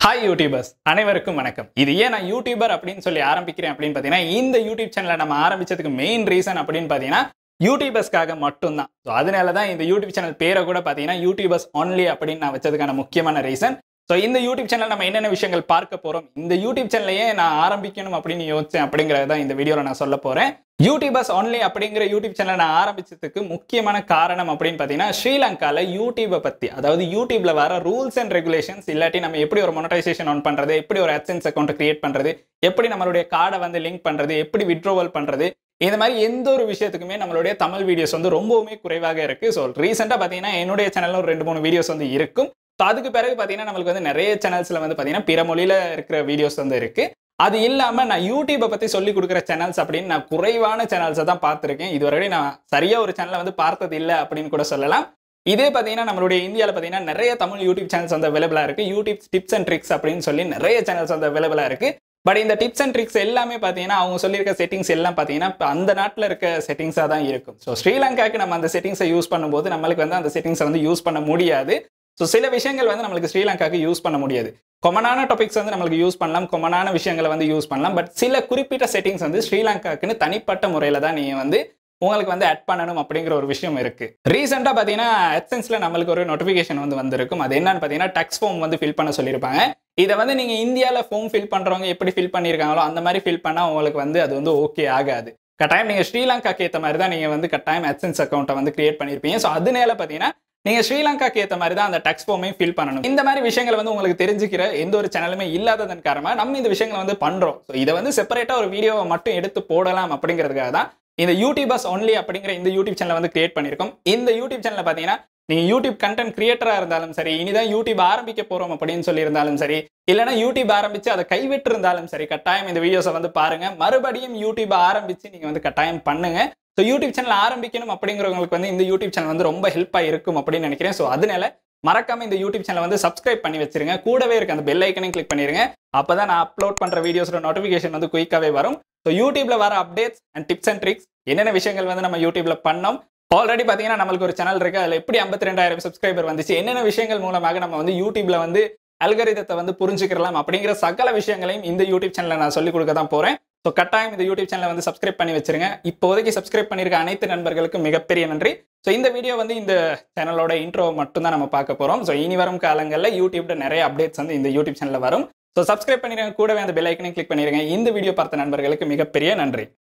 hi YouTubers அனைவருக்கும் வணக்கம் இது ஏன் நான் யூடியூபர் அப்படின்னு சொல்லி ஆரம்பிக்கிறேன் அப்படின்னு பார்த்தீங்கன்னா இந்த யூடியூப் சேனலை நம்ம ஆரம்பிச்சதுக்கு மெயின் ரீசன் அப்படின்னு பார்த்தீங்கன்னா யூடியூபர்ஸ்க்காக மட்டும்தான் ஸோ அதனால தான் இந்த யூடியூப் சேனல் பேரை கூட பார்த்தீங்கன்னா யூடியூபர்ஸ் ஒன்லி அப்படின்னு நான் வச்சதுக்கான முக்கியமான ரீசன் ஸோ இந்த யூடியூப் சேனல் நம்ம என்னென்ன விஷயங்கள் பார்க்க போகிறோம் இந்த யூடியூப் சேனலையே நான் ஆரம்பிக்கணும் அப்படின்னு யோசிச்சேன் அப்படிங்கிறத தான் இந்த வீடியோவில் நான் சொல்ல போகிறேன் யூடியூபர்ஸ் ஒன்லி அப்படிங்கிற யூடியூப் சேனல் நான் ஆரம்பிச்சதுக்கு முக்கியமான காரணம் அப்படின்னு பார்த்தீங்கன்னா ஸ்ரீலங்கால யூடியூபை பற்றி அதாவது யூடியூப்ல வர ரூல்ஸ் அண்ட் ரெகுலேஷன்ஸ் இல்லாட்டி நம்ம எப்படி ஒரு மொனடைசேஷன் ஆன் பண்ணுறது எப்படி ஒரு அட்சன்ஸ் அக்கௌண்ட் கிரியேட் பண்ணுறது எப்படி நம்மளுடைய கார்டை வந்து லிங்க் பண்ணுறது எப்படி விட்ரோவல் பண்ணுறது இந்த மாதிரி எந்த ஒரு விஷயத்துக்குமே நம்மளுடைய தமிழ் வீடியோஸ் வந்து ரொம்பவுமே குறைவாக இருக்கு ஸோ ரீசெண்டாக பார்த்தீங்கன்னா என்னுடைய சேனல்ல ஒரு ரெண்டு மூணு வீடியோஸ் வந்து இருக்கும் ஸோ அதுக்கு பிறகு பார்த்தீங்கன்னா நம்மளுக்கு வந்து நிறைய சேனல்ஸ்ல வந்து பார்த்தீங்கன்னா பிற மொழியில இருக்கிற வீடியோஸ் வந்து இருக்கு அது இல்லாம நான் யூடியூப்பை பத்தி சொல்லி கொடுக்குற சேனல்ஸ் அப்படின்னு நான் குறைவான சேனல்ஸை தான் பார்த்துருக்கேன் இதுவரை நான் சரியா ஒரு சேனலை வந்து பார்த்தது இல்லை அப்படின்னு கூட சொல்லலாம் இதே பார்த்தீங்கன்னா நம்மளுடைய இந்தியாவில் பார்த்தீங்கன்னா நிறைய தமிழ் யூடியூப் சேனல்ஸ் வந்து அவைலபிளாக இருக்கு யூடியூப் டிப்ஸ் அண்ட் ட்ரிக்ஸ் அப்படின்னு சொல்லி நிறைய சேனல்ஸ் வந்து அவைலபிளாக இருக்கு பட் இந்த டிப்ஸ் அண்ட் ட்ரிக்ஸ் எல்லாமே பார்த்தீங்கன்னா அவங்க சொல்லியிருக்க செட்டிங்ஸ் எல்லாம் பார்த்தீங்கன்னா இப்போ அந்த நாட்டில் இருக்க செட்டிங்ஸாக தான் இருக்கும் ஸோ ஸ்ரீலங்காக்கு நம்ம அந்த செட்டிங்ஸை யூஸ் பண்ணும்போது நம்மளுக்கு வந்து அந்த செட்டிங்ஸை வந்து யூஸ் பண்ண முடியாது ஸோ சில விஷயங்கள் வந்து நம்மளுக்கு ஸ்ரீலங்காக்கு யூஸ் பண்ண முடியாது கொமனான டாபிக்ஸ் வந்து நம்மளுக்கு யூஸ் பண்ணலாம் கொமனான விஷயங்களை வந்து யூஸ் பண்ணலாம் பட் சில குறிப்பிட்ட செட்டிங்ஸ் வந்து ஸ்ரீலங்காக்குன்னு தனிப்பட்ட முறையில் தான் நீங்கள் வந்து உங்களுக்கு வந்து ஆட் பண்ணணும் அப்படிங்கிற ஒரு விஷயம் இருக்கு ரீசெண்டாக பார்த்தீங்கன்னா எட்சன்ஸ்ல நம்மளுக்கு ஒரு நோட்டிஃபிகேஷன் வந்து வந்திருக்கும் அது என்னன்னு பார்த்தீங்கன்னா டெக்ஸ் ஃபார்ம் வந்து ஃபில் பண்ண சொல்லியிருப்பாங்க இதை வந்து நீங்கள் இந்தியாவில் ஃபார்ம் ஃபில் பண்ணுறவங்க எப்படி ஃபில் பண்ணியிருக்காங்களோ அந்த மாதிரி ஃபில் பண்ணால் உங்களுக்கு வந்து அது வந்து ஓகே ஆகாது கட்டாயம் நீங்கள் ஸ்ரீலங்காக்கு ஏற்ற மாதிரி தான் நீங்கள் வந்து கட்டாயம் எட்சன்ஸ் அக்கௌண்ட்டை வந்து கிரியேட் பண்ணியிருப்பீங்க ஸோ அதனால பார்த்தீங்கன்னா நீங்க ஸ்ரீலங்காக்கு ஏற்ற மாதிரி தான் அந்த டெக்ஸ் ஃபார்மையும் ஃபில் பண்ணணும் இந்த மாதிரி விஷயங்களை வந்து உங்களுக்கு தெரிஞ்சுக்கிற எந்த ஒரு சேனலுமே இல்லாததன் காரணமா நம்ம இந்த விஷயங்களை வந்து பண்றோம் ஸோ இதை வந்து செப்பரேட்டா ஒரு வீடியோவை மட்டும் எடுத்து போடலாம் அப்படிங்கிறதுக்காக தான் இந்த யூடியூபர்ஸ் ஒன்லி அப்படிங்கிற இந்த யூடியூப் சேனலை வந்து கிரியேட் பண்ணியிருக்கோம் இந்த யூடியூப் சேனல்ல பாத்தீங்கன்னா நீங்க யூடியூப் கண்டென்ட் கிரியேட்டரா இருந்தாலும் சரி இனிதான் யூடியூப் ஆரம்பிக்க போறோம் அப்படின்னு சொல்லி இருந்தாலும் சரி இல்லைன்னா யூடியூப் ஆரம்பிச்சு அதை கைவிட்டு இருந்தாலும் சரி கட்டாயம் இந்த வீடியோஸை வந்து பாருங்க மறுபடியும் யூடியூப் ஆரம்பிச்சு நீங்க வந்து கட்டாயம் பண்ணுங்க ஸோ யூடியூப் சேனல் ஆரம்பிக்கணும் அப்படிங்கிறவங்களுக்கு வந்து இந்த யூடியூப் சேனல் வந்து ரொம்ப ஹெல்ப்பாக இருக்கும் அப்படின்னு நினைக்கிறேன் ஸோ அதனால மறக்காம இந்த யூடியூப் சேனல் வந்து சப்ஸ்கிரைப் பண்ணி வச்சிருங்க கூடவே இருக்க அந்த பெல் ஐக்கனையும் கிளிக் பண்ணிருங்க அப்பதான் நான் அப்லோட் பண்ற வீடியோஸோட நோட்டிஃபிகேஷன் வந்து குயிக்காவே வரும் ஸோ யூடியூப்ல வர updates and tips and tricks என்னென்ன விஷயங்கள் வந்து நம்ம யூடியூப்ல பண்ணோம் ஆல்ரெடி பார்த்தீங்கன்னா நம்மளுக்கு ஒரு சேனல் இருக்கு அதில் எப்படி ஐம்பத்தி ரெண்டாயிரம் சப்ஸ்கிரைபர் வந்துச்சு என்னென்ன விஷயங்கள் மூலமாக நம்ம வந்து யூடியூப்ல வந்து அல்கரிதத்தை வந்து புரிஞ்சுக்கலாம் அப்படிங்கிற சகல விஷயங்களையும் இந்த யூடியூப் சேனலில் நான் சொல்லிக் கொடுக்க தான் போறேன் ஸோ கட்டாயம் இந்த யூடியூப் சேனலை வந்து சப்ஸ்கிரைப் பண்ணி வச்சிருங்க இப்போதைக்கு சப்ஸ்கிரைப் பண்ணியிருக்க அனைத்து நண்பர்களுக்கும் மிகப்பெரிய நன்றி ஸோ இந்த வீடியோ வந்து இந்த சேனலோட இன்ட்ரோ மட்டும் தான் நம்ம பார்க்க போறோம் ஸோ இனி வரும் காலங்களில் யூடியூப்ல நிறைய அப்டேட்ஸ் வந்து இந்த யூடியூப் சேனலில் வரும் ஸோ சப்ஸ்கிரைப் பண்ணிருங்க கூடவே அந்த பெல் ஐக்கனையும் கிளிக் பண்ணிருங்க இந்த வீடியோ பார்த்த நண்பர்களுக்கு மிகப்பெரிய நன்றி